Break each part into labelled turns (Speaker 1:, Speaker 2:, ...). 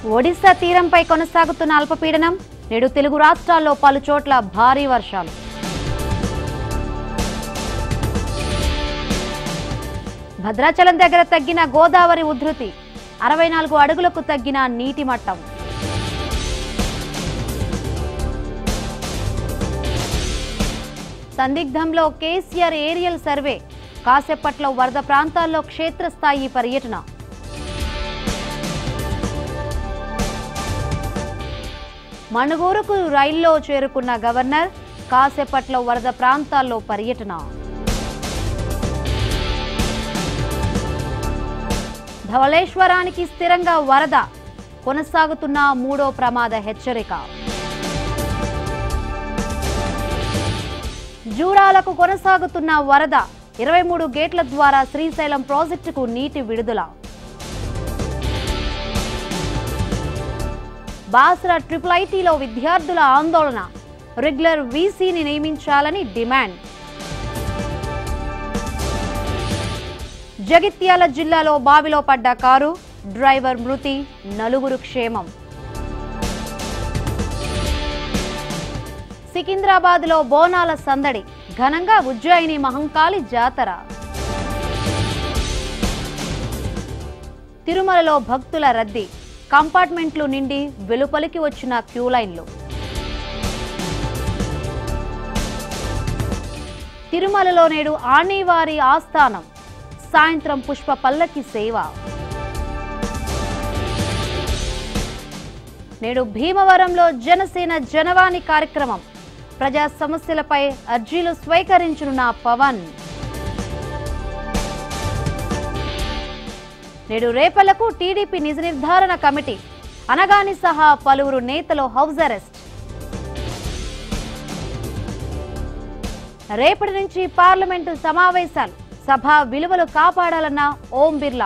Speaker 1: ఒడిశా తీరంపై కొనసాగుతున్న అల్పపీడనం నేడు తెలుగు రాష్ట్రాల్లో పలు చోట్ల భారీ వర్షాలు భద్రాచలం దగ్గర తగ్గిన గోదావరి ఉధృతి అరవై నాలుగు అడుగులకు తగ్గిన నీటి మట్టం సందిగ్ధంలో కేసీఆర్ ఏరియల్ సర్వే కాసేపట్లో వరద ప్రాంతాల్లో క్షేత్రస్థాయి పర్యటన మణుగూరుకు రైల్లో చేరుకున్న గవర్నర్ కాసేపట్లో వరద ప్రాంతాల్లో పర్యటన ధవళేశ్వరానికి స్థిరంగా వరద కొనసాగుతున్న మూడో ప్రమాద హెచ్చరిక జూరాలకు కొనసాగుతున్న వరద ఇరవై మూడు గేట్ల ద్వారా శ్రీశైలం ప్రాజెక్టుకు నీటి విడుదల బాసర ట్రిపుల్ ఐటీలో విద్యార్థుల ఆందోళన రెగ్యులర్ వీసీని నియమించాలని డిమాండ్ జగిత్యాల జిల్లాలో బావిలో పడ్డ కారు డ్రైవర్ మృతి నలుగురు క్షేమం సికింద్రాబాద్లో బోనాల సందడి ఘనంగా ఉజ్జయిని మహంకాళి జాతర తిరుమలలో భక్తుల రద్దీ కంపార్ట్మెంట్లు నిండి వెలుపలికి వచ్చిన క్యూ లైన్లు తిరుమలలో నేడు ఆణివారి ఆస్థానం సాయంత్రం పుష్ప పల్లకి సేవ నేడు భీమవరంలో జనసేన జనవాణి కార్యక్రమం ప్రజా సమస్యలపై అర్జీలు స్వీకరించనున్న పవన్ నేడు రేపలకు టీడీపీ నిజ నిర్ధారణ కమిటీ అనగాని సహా పలువురు నేతలు హౌస్ అరెస్ట్ రేపటి నుంచి పార్లమెంటు సమావేశాలు సభ విలువలు కాపాడాలన్న ఓం బిర్లా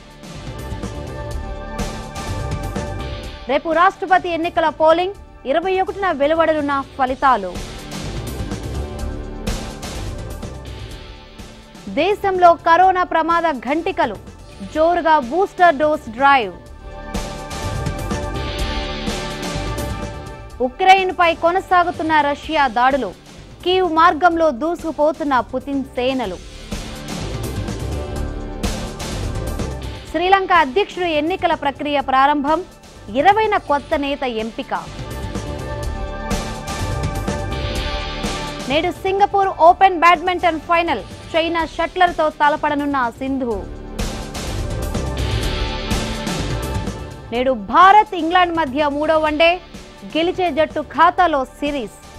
Speaker 1: రేపు రాష్ట్రపతి ఎన్నికల పోలింగ్ ఇరవై ఒకటిన వెలువడనున్న ఫలితాలు దేశంలో కరోనా ప్రమాద ఘంటికలు జోరుగా బూస్టర్ డోస్ డ్రైవ్ ఉక్రెయిన్ పై కొనసాగుతున్న రష్యా దాడులు కీవ్ మార్గంలో దూసుకుపోతున్న పుతిన్ సేనలు శ్రీలంక అధ్యక్షుడు ఎన్నికల ప్రక్రియ ప్రారంభం ఇరవైన కొత్త నేత ఎంపిక నేడు Singapore open badminton final China షట్లర్తో తలపడనున్న సింధు నేడు భారత్ ఇంగ్లాండ్ మధ్య మూడో వన్డే గెలిచే జట్టు ఖాతాలో సిరీస్